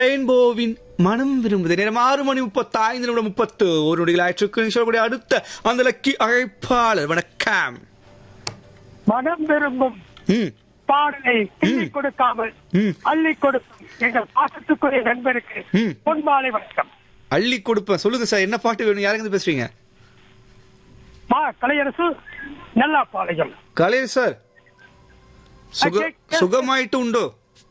ரெயின்போவின் மனம் விரும்புது நேரம் ஆறு மணி முப்பத்தி ஐந்து நிமிடம் முப்பத்து ஒரு நொடிகள் ஆயிற்றுக்கு சொல்லக்கூடிய அடுத்த அந்த லக்கி அழைப்பாளர் வணக்கம் மனம் விரும்பும் ம் பாடலை கிள்ளி கொடுக்காமல் ம். அள்ளி கொடுக்கும் எங்கள் பாசத்துக்குரிய நண்பருக்கு ம். பொன்மாலை வணக்கம் அள்ளி கொடுப்பேன் சொல்லுங்க சார் என்ன பாட்டு வேணும் யாருங்க பேசுறீங்க மா கலையரசு நல்லா பாளையம் கலையர் சார் சுக அச்சே, கே- సుఖమాయిట్టు ఉండు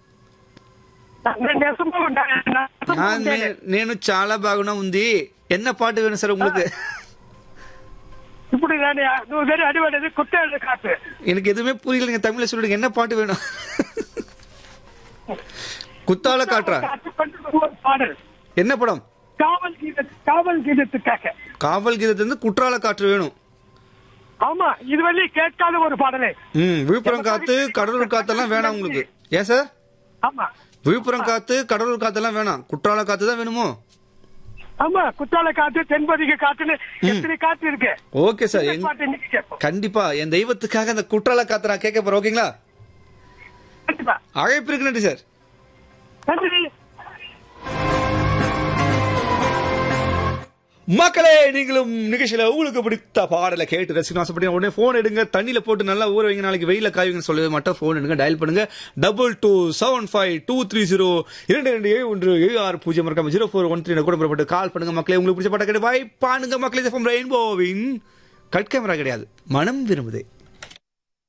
நான் நெசமா உண்டா- நான் நெசமா నా- உண்டேனே. నే- నేను చాలా బాగున్నా ఉంది என்ன பாட்டு வேணும் சார் உங்களுக்கு இப்படி நான் நூறு பேர் அடிபடுறது குட்டை காத்து எனக்கு எதுவுமே புரியலைங்க தமிழ்ல சொல்லுங்க என்ன பாட்டு வேணும் குத்தால காட்டுறா காத்து கொண்டு வரும் ஒரு பாடல் என்ன படம் காவல் கீத காவல் கீதத்துக்காக காவல் கீதத்துல இருந்து குற்றால காற்று வேணும் ஆமா இதுவரை கேட்காத ஒரு பாடலே ம் விழுப்புரம் காத்து கடலூர் காத்தெல்லாம் வேணாம் உங்களுக்கு ஏன் சார் ஆமா விழுப்புரம் காத்து கடலூர் காத்தெல்லாம் வேணாம் குற்றால காத்து தான் வேணுமோ ஆமா குற்றால காத்து தென்பதிக காத்துன்னு எத்தனை காத்து இருக்கு ஓகே சார் இந்த எங்க- பாட்டு இன்னைக்கு கேட்போம் கண்டிப்பா என் தெய்வத்துக்காக அந்த குற்றால காத்து நான் கேட்க போறேன் ஓகேங்களா கண்டிப்பா அழைப்பு இருக்கு நன்றி சார் நன்றி மக்களே நீங்களும் நிகழ்ச்சியில உங்களுக்கு பிடித்த பாடலை கேட்டு ரசிக்கணும் ஆசைப்பட்டீங்க உடனே போன் எடுங்க தண்ணியில போட்டு நல்லா ஊற வைங்க நாளைக்கு வெயில காய்வீங்கன்னு சொல்லவே மாட்டோம் போன் எடுங்க டயல் பண்ணுங்க double two seven five two three zero இரண்டு ரெண்டு ஏழு ஒன்று ஏழு ஆறு பூஜ்ஜியம் மறக்காம ஜீரோ ஃபோர் ஒன் த்ரீ கூட புறப்பட்டு கால் பண்ணுங்க மக்களே உங்களுக்கு பிடிச்ச பாட்டை கேட்டு பாய் பானுங்க மக்களே ரெயின்போவின் கட் கேமரா கிடையாது மனம் விரும்புதே